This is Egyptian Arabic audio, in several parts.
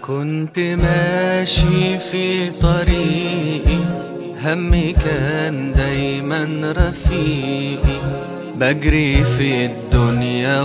كنت ماشي في طريقي همي كان دايما رفيقي بجري في الدنيا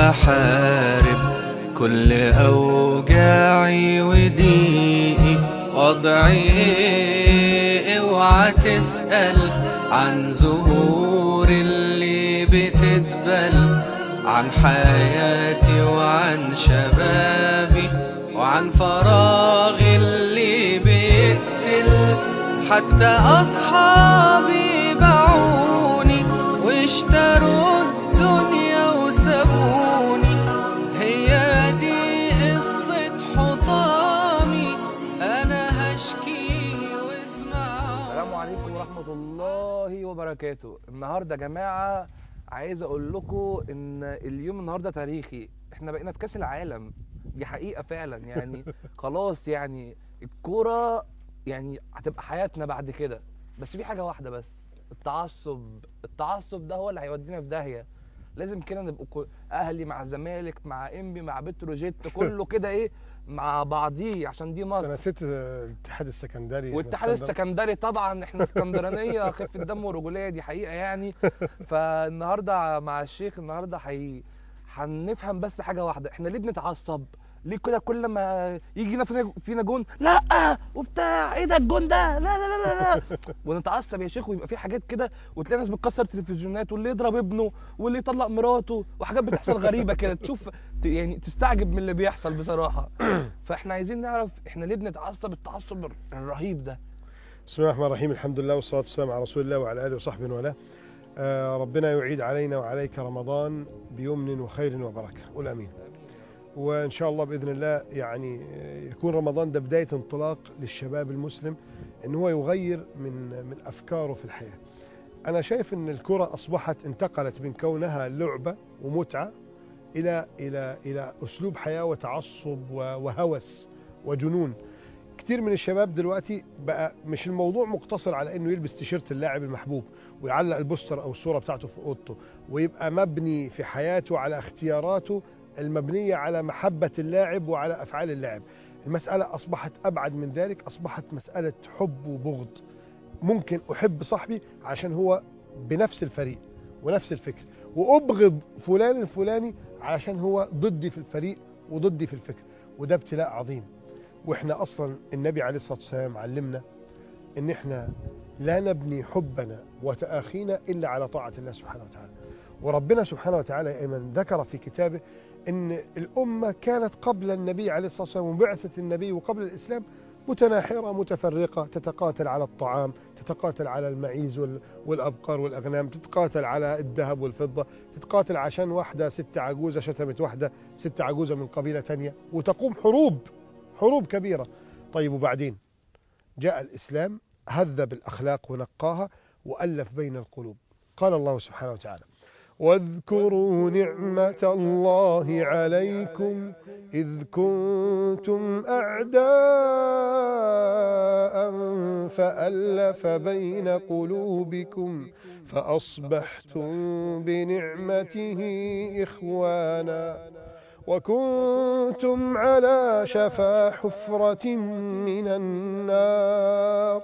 وبحارب كل أوجاعي وضيقي وضعي ايه اوعى تسأل عن زهور اللي بتدبل عن حياتي وعن شبابي وعن فراغي اللي بيقتل حتى أصحابي باعوني واشتروا الدنيا وسابوني هي دي قصة حطامي أنا هشكي واسمعوني السلام عليكم ورحمة الله وبركاته النهاردة يا جماعة عايز اقول لكم ان اليوم النهاردة تاريخي احنا بقينا في كاس العالم دي حقيقة فعلا يعني خلاص يعني الكورة يعني هتبقى حياتنا بعد كده بس في حاجة واحدة بس التعصب التعصب ده هو اللي هيودينا في داهية لازم كده نبقى كل- اهلي مع زمالك مع انبي مع بتروجيت كله كده ايه مع بعضيه عشان دي مصر انا نسيت الاتحاد السكندري والاتحاد اسكندر. السكندري طبعا احنا اسكندرانيه خفه دم ورجوليه دي حقيقه يعني فالنهارده مع الشيخ النهارده حي... هنفهم بس حاجه واحده احنا ليه بنتعصب ليه كده كل ما يجينا فينا فينا جون لا وبتاع ايه ده الجون ده لا لا لا لا, لا. ونتعصب يا شيخ ويبقى في حاجات كده وتلاقي ناس بتكسر تلفزيونات واللي يضرب ابنه واللي يطلق مراته وحاجات بتحصل غريبه كده تشوف ت- يعني تستعجب من اللي بيحصل بصراحه فاحنا عايزين نعرف احنا ليه بنتعصب التعصب الرهيب ده بسم الله الرحمن الرحيم الحمد لله والصلاه والسلام على رسول الله وعلى اله وصحبه وله آه ربنا يعيد علينا وعليك رمضان بيمن وخير وبركه قول امين وان شاء الله باذن الله يعني آه، يكون رمضان ده بدايه انطلاق للشباب المسلم ان هو يغير من من افكاره في الحياه انا شايف ان الكره اصبحت انتقلت من كونها لعبه ومتعه الى الى الى اسلوب حياه وتعصب و- وهوس وجنون كتير من الشباب دلوقتي بقى مش الموضوع مقتصر على انه يلبس تيشيرت اللاعب المحبوب ويعلق البوستر او الصوره بتاعته في اوضته ويبقى مبني في حياته على اختياراته المبنيه على محبه اللاعب وعلى افعال اللاعب المساله اصبحت ابعد من ذلك اصبحت مساله حب وبغض ممكن احب صاحبي عشان هو بنفس الفريق ونفس الفكر وابغض فلان الفلاني عشان هو ضدي في الفريق وضدي في الفكر وده ابتلاء عظيم واحنا اصلا النبي عليه الصلاه والسلام علمنا ان احنا لا نبني حبنا وتآخينا الا على طاعه الله سبحانه وتعالى وربنا سبحانه وتعالى يا ايمن ذكر في كتابه ان الامه كانت قبل النبي عليه الصلاه والسلام وبعثه النبي وقبل الاسلام متناحره متفرقه تتقاتل على الطعام تتقاتل على المعيز وال- والابقار والاغنام تتقاتل على الذهب والفضه تتقاتل عشان واحده ست عجوزه شتمت واحده ست عجوزه من قبيله تانية وتقوم حروب حروب كبيرة طيب وبعدين جاء الإسلام هذب الأخلاق ونقاها وألف بين القلوب قال الله سبحانه وتعالى واذكروا نعمة الله عليكم إذ كنتم أعداء فألف بين قلوبكم فأصبحتم بنعمته إخوانا وكنتم على شفا حفرة من النار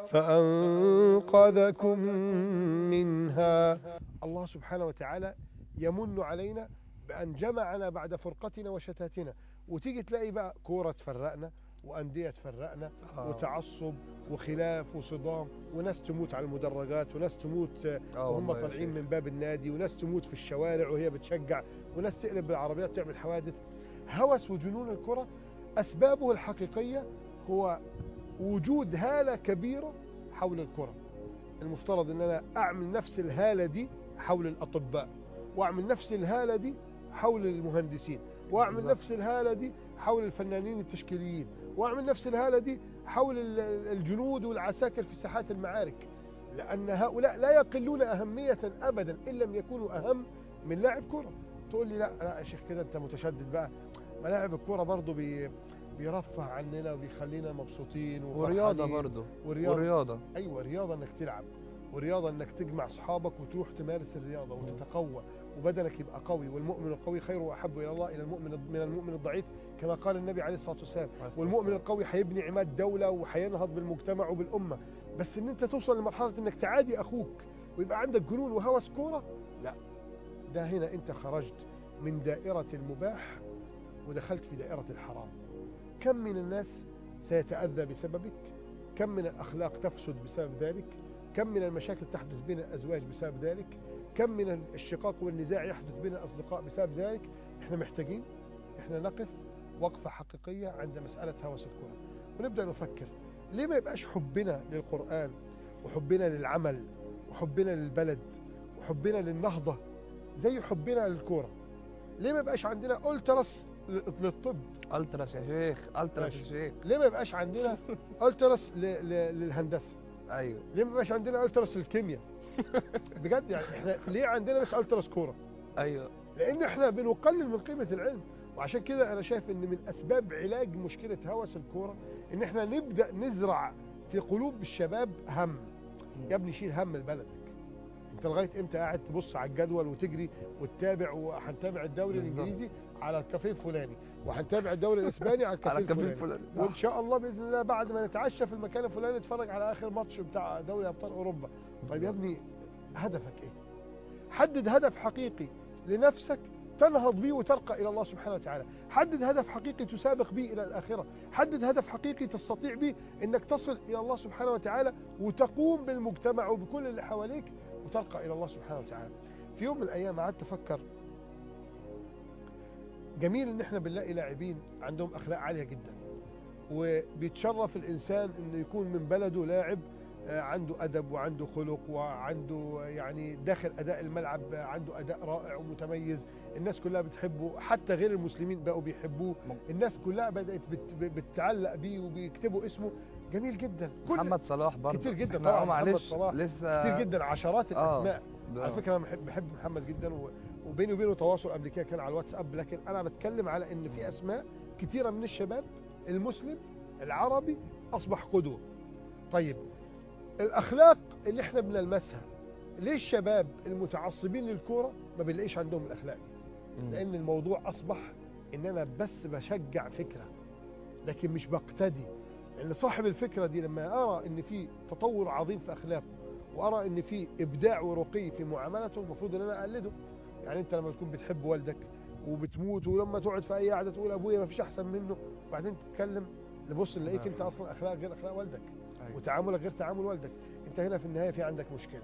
فأنقذكم منها الله سبحانه وتعالى يمن علينا بأن جمعنا بعد فرقتنا وشتاتنا وتيجي تلاقي بقى كورة تفرقنا وأندية تفرقنا آه. وتعصب وخلاف وصدام وناس تموت على المدرجات وناس تموت آه، اه وهم والله يا طالعين شيخ. من باب النادي وناس تموت في الشوارع وهي بتشجع وناس تقلب بالعربيات تعمل حوادث هوس وجنون الكرة أسبابه الحقيقية هو وجود هالة كبيرة حول الكرة المفترض أن أنا أعمل نفس الهالة دي حول الأطباء وأعمل نفس الهالة دي حول المهندسين وأعمل بالظبط. نفس الهالة دي حول الفنانين التشكيليين وأعمل نفس الهالة دي حول ال- الجنود والعساكر في ساحات المعارك لأن هؤلاء لا يقلون أهمية أبدا إن لم يكونوا أهم من لاعب كرة تقول لي لا لا يا شيخ كده أنت متشدد بقى ملاعب الكرة برضو بي بيرفه عننا وبيخلينا مبسوطين ورياضه وفرحانين. برضه ورياضة ورياضه ايوه رياضه انك تلعب ورياضه انك تجمع اصحابك وتروح تمارس الرياضه وتتقوى وبدنك يبقى قوي والمؤمن القوي خير واحب الى الله الى المؤمن من المؤمن الضعيف كما قال النبي عليه الصلاه والسلام والمؤمن القوي هيبني عماد دوله وهينهض بالمجتمع وبالامه بس ان انت توصل لمرحله انك تعادي اخوك ويبقى عندك جنون وهوس كوره لا ده هنا انت خرجت من دائره المباح ودخلت في دائره الحرام كم من الناس سيتاذى بسببك كم من الاخلاق تفسد بسبب ذلك كم من المشاكل تحدث بين الازواج بسبب ذلك كم من الشقاق والنزاع يحدث بين الاصدقاء بسبب ذلك احنا محتاجين احنا نقف وقفه حقيقيه عند مساله هوس الكره ونبدا نفكر ليه ما يبقاش حبنا للقرآن وحبنا للعمل وحبنا للبلد وحبنا للنهضة زي حبنا للكورة ليه ما يبقاش عندنا ألترس للطب التراس يا شيخ التراس يا ماشي. شيخ ليه ما يبقاش عندنا ألترس ل- ل- للهندسة ايوه ليه ما يبقاش عندنا ألترس للكيمياء بجد يعني احنا ليه عندنا بس ألترس كورة ايوه لان احنا بنقلل من قيمه العلم وعشان كده انا شايف ان من اسباب علاج مشكله هوس الكوره ان احنا نبدا نزرع في قلوب الشباب هم يا ابني شيل هم لبلدك انت لغايه امتى قاعد تبص على الجدول وتجري وتتابع وهنتابع الدوري بالظبط. الانجليزي على الكافيه الفلاني وهنتابع الدوري الاسباني على الكافيه على الكافيه الفلاني الفلاني وان شاء الله باذن الله بعد ما نتعشى في المكان الفلاني نتفرج على اخر ماتش بتاع دوري ابطال اوروبا طيب يا ابني هدفك ايه حدد هدف حقيقي لنفسك تنهض به وترقى الى الله سبحانه وتعالى حدد هدف حقيقي تسابق به الى الاخره حدد هدف حقيقي تستطيع به انك تصل الى الله سبحانه وتعالى وتقوم بالمجتمع وبكل اللي حواليك وترقى الى الله سبحانه وتعالى في يوم من الايام قعدت افكر جميل ان احنا بنلاقي لاعبين عندهم اخلاق عاليه جدا وبيتشرف الانسان انه يكون من بلده لاعب آه، عنده ادب وعنده خلق وعنده يعني داخل اداء الملعب عنده اداء رائع ومتميز الناس كلها بتحبه حتى غير المسلمين بقوا بيحبوه الناس كلها بدات بت- بتتعلق بيه وبيكتبوا اسمه جميل جدا كل محمد صلاح برضه كتير جدا إحنا طبعا آه، محمد معلش صلاح لسه كتير جدا عشرات آه. الاسماء ده- على فكره انا بحب بحب محمد جدا و- وبيني وبينه تواصل قبل كده كان على الواتساب لكن انا بتكلم على ان في اسماء كتيره من الشباب المسلم العربي اصبح قدوه طيب الاخلاق اللي احنا بنلمسها ليه الشباب المتعصبين للكوره ما بنلاقيش عندهم الاخلاق دي مم. لان الموضوع اصبح ان انا بس بشجع فكره لكن مش بقتدي لان صاحب الفكره دي لما ارى ان في تطور عظيم في اخلاقه وارى ان في ابداع ورقي في معاملته المفروض ان انا اقلده يعني انت لما تكون بتحب والدك وبتموت ولما تقعد في اي قعده تقول ابويا ما فيش احسن منه وبعدين تتكلم نبص نلاقيك نعم. انت اصلا اخلاق غير اخلاق والدك أيوة. وتعاملك غير تعامل والدك انت هنا في النهايه في عندك مشكله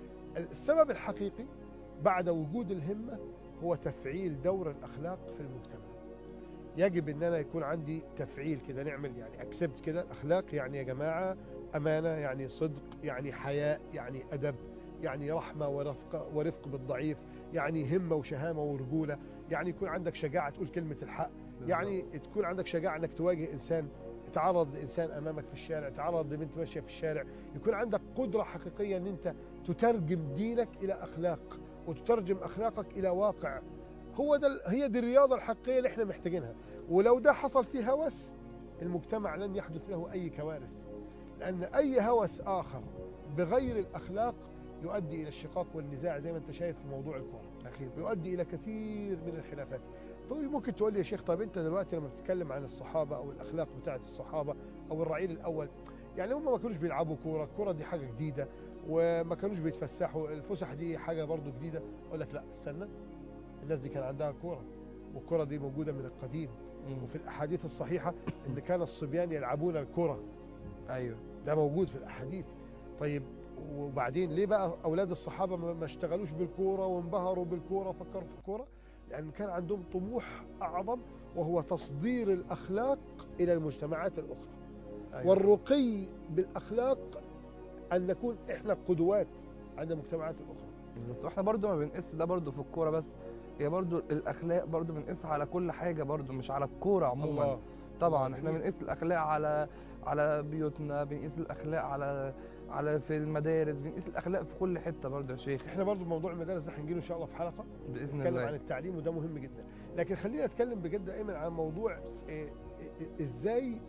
السبب الحقيقي بعد وجود الهمه هو تفعيل دور الاخلاق في المجتمع يجب ان انا يكون عندي تفعيل كده نعمل يعني اكسبت كده اخلاق يعني يا جماعه امانه يعني صدق يعني حياء يعني ادب يعني رحمه ورفق ورفق بالضعيف يعني همه وشهامه ورجوله يعني يكون عندك شجاعه تقول كلمه الحق يعني تكون عندك شجاعه انك تواجه انسان تعرض لانسان امامك في الشارع تعرض لبنت ماشيه في الشارع يكون عندك قدره حقيقيه ان انت تترجم دينك الى اخلاق وتترجم اخلاقك الى واقع هو ده ال- هي دي الرياضه الحقيقيه اللي احنا محتاجينها ولو ده حصل فيه هوس المجتمع لن يحدث له اي كوارث لان اي هوس اخر بغير الاخلاق يؤدي الى الشقاق والنزاع زي ما انت شايف في موضوع الكوره اكيد يؤدي الى كثير من الخلافات طيب ممكن تقول لي يا شيخ طيب انت دلوقتي لما بتتكلم عن الصحابه او الاخلاق بتاعه الصحابه او الرعيل الاول يعني هم ما كانوش بيلعبوا كوره الكوره دي حاجه جديده وما كانوش بيتفسحوا الفسح دي حاجه برضو جديده اقول لك لا استنى الناس دي كان عندها كوره والكوره دي موجوده من القديم مم. وفي الاحاديث الصحيحه ان كان الصبيان يلعبون الكره ايوه ده موجود في الاحاديث طيب وبعدين ليه بقى اولاد الصحابه ما ما اشتغلوش بالكوره وانبهروا بالكوره وفكروا في الكوره لان كان عندهم طموح اعظم وهو تصدير الاخلاق الى المجتمعات الاخرى أيوة. والرقي بالاخلاق ان نكون احنا قدوات عند المجتمعات الاخرى بالظبط واحنا برضو ما بنقيس ده برضو في الكوره بس هي برضو الاخلاق برضو بنقيسها على كل حاجه برضو مش على الكوره عموما الله. طبعا الله احنا جميل. بنقيس الاخلاق على على بيوتنا بنقيس الاخلاق على على في المدارس بنقيس الاخلاق في كل حته برضو يا شيخ احنا برضو موضوع المدارس ده هنجيله ان شاء الله في حلقه باذن نتكلم عن الله التعليم وده مهم جدا لكن خلينا نتكلم بجد ايمن عن موضوع إيه، إيه، ازاي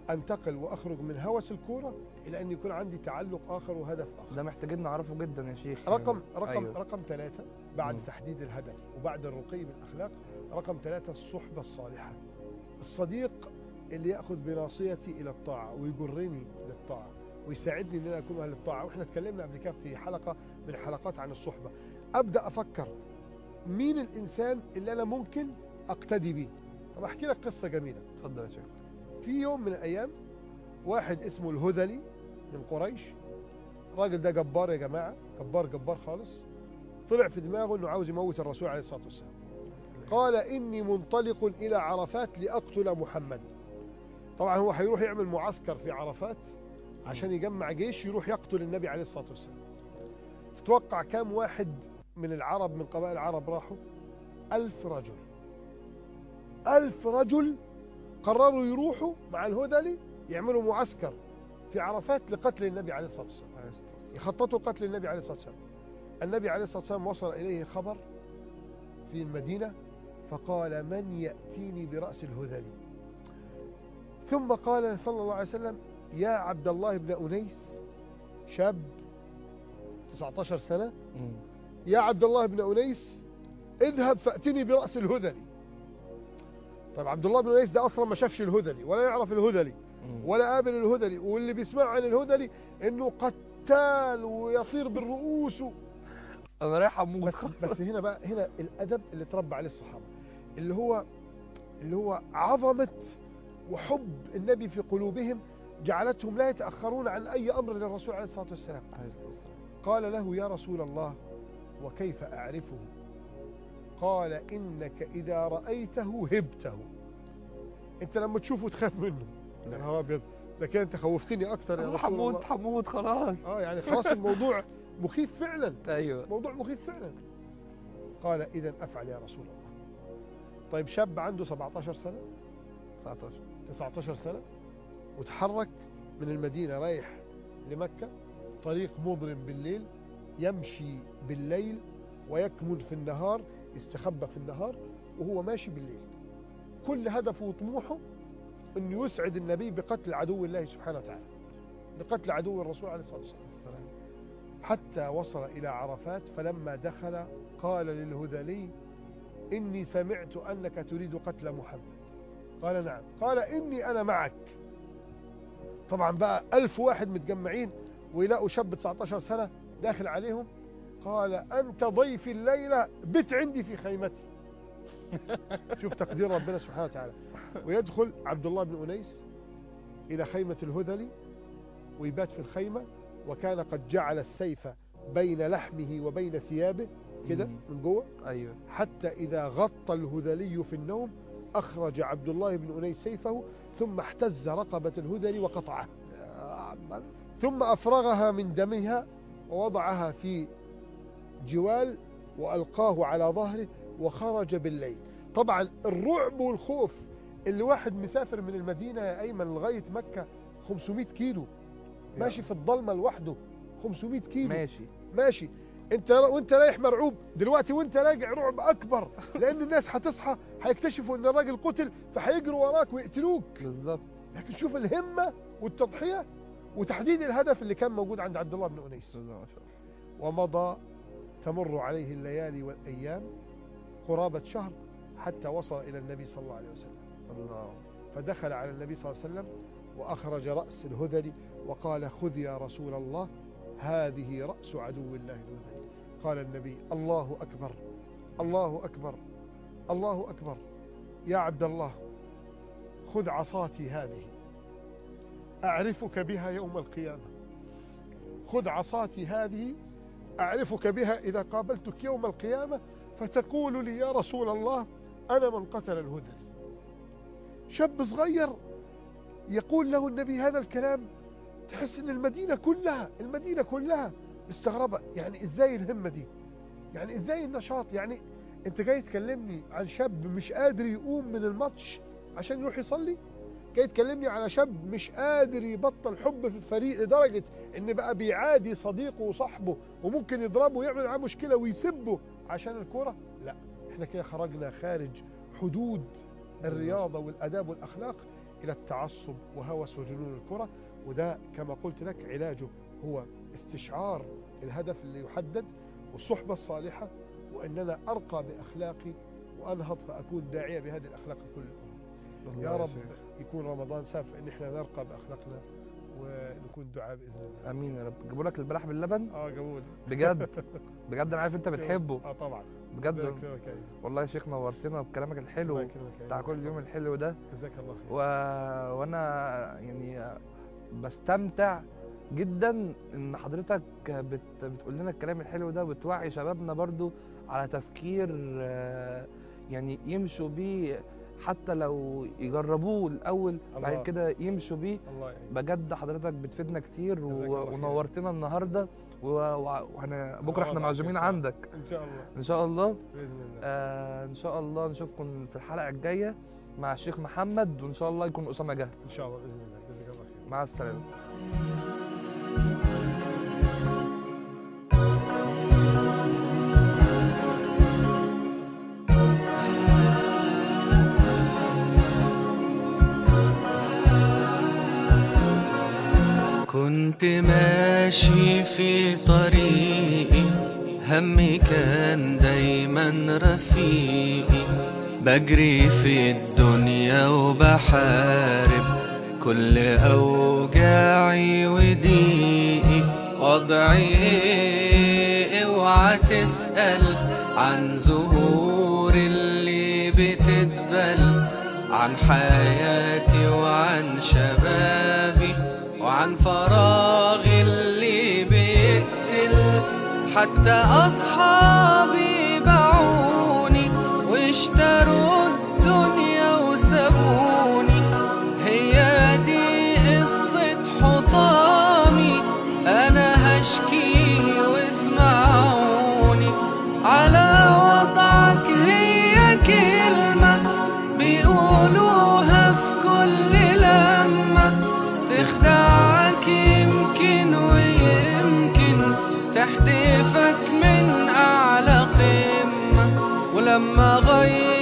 انتقل واخرج من هوس الكوره الى ان يكون عندي تعلق اخر وهدف اخر ده محتاجين نعرفه جدا يا شيخ رقم يعني. رقم أيوه. رقم ثلاثة بعد مم. تحديد الهدف وبعد الرقي بالاخلاق رقم ثلاثة الصحبة الصالحة الصديق اللي ياخذ بناصيتي الى الطاعة ويجرني للطاعة ويساعدني ان انا اكون اهل الطاعة واحنا اتكلمنا قبل كده في حلقة من الحلقات عن الصحبة ابدا افكر مين الانسان اللي انا ممكن اقتدي بيه طب احكي لك قصة جميلة اتفضل يا شيخ في يوم من الايام واحد اسمه الهذلي من قريش الراجل ده جبار يا جماعه جبار جبار خالص طلع في دماغه انه عاوز يموت الرسول عليه الصلاه والسلام قال اني منطلق الى عرفات لاقتل محمد طبعا هو هيروح يعمل معسكر في عرفات عشان يجمع جيش يروح يقتل النبي عليه الصلاه والسلام تتوقع كام واحد من العرب من قبائل العرب راحوا ألف رجل ألف رجل قرروا يروحوا مع الهذلي يعملوا معسكر في عرفات لقتل النبي عليه الصلاة والسلام عليه الصلاة والسلام. يخططوا قتل النبي عليه الصلاة والسلام النبي عليه الصلاة والسلام وصل إليه خبر في المدينة فقال من يأتيني برأس الهذلي ثم قال صلى الله عليه وسلم يا عبد الله بن أنيس شاب 19 سنة مم. يا عبد الله بن أنيس اذهب فأتني برأس الهذلي طيب عبد الله بن أنيس ده أصلا ما شافش الهذلي ولا يعرف الهذلي مم. ولا قابل الهذلي واللي بيسمع عن الهذلي انه قتال ويطير بالرؤوس و- انا رايح اموت بس بس هنا بقى هنا الادب اللي تربى عليه الصحابه اللي هو اللي هو عظمه وحب النبي في قلوبهم جعلتهم لا يتاخرون عن اي امر للرسول عليه الصلاه والسلام عليه الصلاة والسلام. قال له يا رسول الله وكيف اعرفه قال انك اذا رايته هبته انت لما تشوفه تخاف منه يا نهار ابيض لكن انت خوفتني اكتر يا أنا رسول الله هموت هموت خلاص اه يعني خلاص الموضوع مخيف فعلا ايوه موضوع مخيف فعلا قال اذا افعل يا رسول الله طيب شاب عنده 17 سنه 19 19 سنه وتحرك من المدينه رايح لمكه طريق مظلم بالليل يمشي بالليل ويكمن في النهار يستخبى في النهار وهو ماشي بالليل كل هدفه وطموحه انه يسعد النبي بقتل عدو الله سبحانه وتعالى بقتل عدو الرسول عليه الصلاه والسلام السلام. حتى وصل إلى عرفات فلما دخل قال للهذلي إني سمعت أنك تريد قتل محمد قال نعم قال إني أنا معك طبعا بقى ألف واحد متجمعين ويلاقوا شاب 19 سنة داخل عليهم قال أنت ضيفي الليلة بت عندي في خيمتي شوف تقدير ربنا سبحانه وتعالى ويدخل عبد الله بن أنيس إلى خيمة الهذلي ويبات في الخيمة وكان قد جعل السيف بين لحمه وبين ثيابه كده مم. من جوه ايوه حتى إذا غطى الهذلي في النوم أخرج عبد الله بن أنيس سيفه ثم احتز رقبة الهذلي وقطعه يا عمال. ثم أفرغها من دمها ووضعها في جوال وألقاه على ظهره وخرج بالليل طبعا الرعب والخوف اللي واحد مسافر من المدينة يا أيمن لغاية مكة 500 كيلو ماشي في الضلمة لوحده 500 كيلو ماشي ماشي انت وانت رايح مرعوب دلوقتي وانت راجع رعب اكبر لان الناس هتصحى هيكتشفوا ان الراجل قتل فهيجروا وراك ويقتلوك بالظبط لكن شوف الهمة والتضحية وتحديد الهدف اللي كان موجود عند عبد الله بن أنيس ما شاء الله ومضى تمر عليه الليالي والأيام قرابة شهر حتى وصل إلى النبي صلى الله عليه وسلم الله فدخل على النبي صلى الله عليه وسلم وأخرج رأس الهذلي وقال خذ يا رسول الله هذه رأس عدو الله الهذلي قال النبي الله أكبر الله أكبر الله أكبر يا عبد الله خذ عصاتي هذه أعرفك بها يوم القيامة خذ عصاتي هذه أعرفك بها إذا قابلتك يوم القيامة فتقول لي يا رسول الله أنا من قتل الهدى شاب صغير يقول له النبي هذا الكلام تحس ان المدينة كلها المدينة كلها مستغربة يعني ازاي الهمة دي يعني ازاي النشاط يعني انت جاي تكلمني عن شاب مش قادر يقوم من الماتش عشان يروح يصلي جاي تكلمني على شاب مش قادر يبطل حب في الفريق لدرجة ان بقى بيعادي صديقه وصاحبه وممكن يضربه ويعمل معاه مشكلة ويسبه عشان الكرة لا احنا كده خرجنا خارج حدود الرياضة والأداب والأخلاق إلى التعصب وهوس وجنون الكرة وده كما قلت لك علاجه هو استشعار الهدف اللي يحدد والصحبة الصالحة وأن أنا أرقى بأخلاقي وأنهض فأكون داعية بهذه الأخلاق لكل الأمة يا والله رب شيخ. يكون رمضان ساف ان احنا نرقى باخلاقنا ونكون دعاء باذن الله امين يا رب جابوا لك البلح باللبن اه قبول بجد بجد انا عارف انت بتحبه اه طبعا ربنا بجد يكرمك يا أيمن. والله يا شيخ نورتنا بكلامك الله الحلو يكرمك يا بتاع أيمن. كل يوم الحلو ده جزاك الله خير و... وانا يعني بستمتع جدا ان حضرتك بت... بتقول لنا الكلام الحلو ده وبتوعي شبابنا برضو على تفكير آه، يعني يمشوا بيه حتى لو يجربوه الاول بعد الله. كده يمشوا بيه الله يعينك بجد حضرتك بتفيدنا كتير و... جزاك الله خير. ونورتنا النهارده و... و... واحنا بكره احنا الله معزومين يعافيك. عندك ان شاء الله ان شاء الله باذن الله آه ان شاء الله نشوفكم في الحلقه الجايه مع الشيخ محمد وان شاء الله يكون اسامه جه ان شاء الله باذن الله جزاك الله خير مع السلامه كنت ماشي في طريقي همي كان دايما رفيقي بجري في الدنيا وبحارب كل أوجاعي وضيقي وضعي ايه اوعى تسأل عن زهور اللي بتدبل عن حياتي وعن شبابي وعن فراغي اللي بيقتل حتى أصحابي باعوني واشتروا الدنيا وسابوني هي دي قصة حطامي أنا هشكي واسمعوني على وضعك هي كلمة بيقولوها في كل لمة تخدعك يمكن ويمكن تحدفك من أعلى قمة ولما غير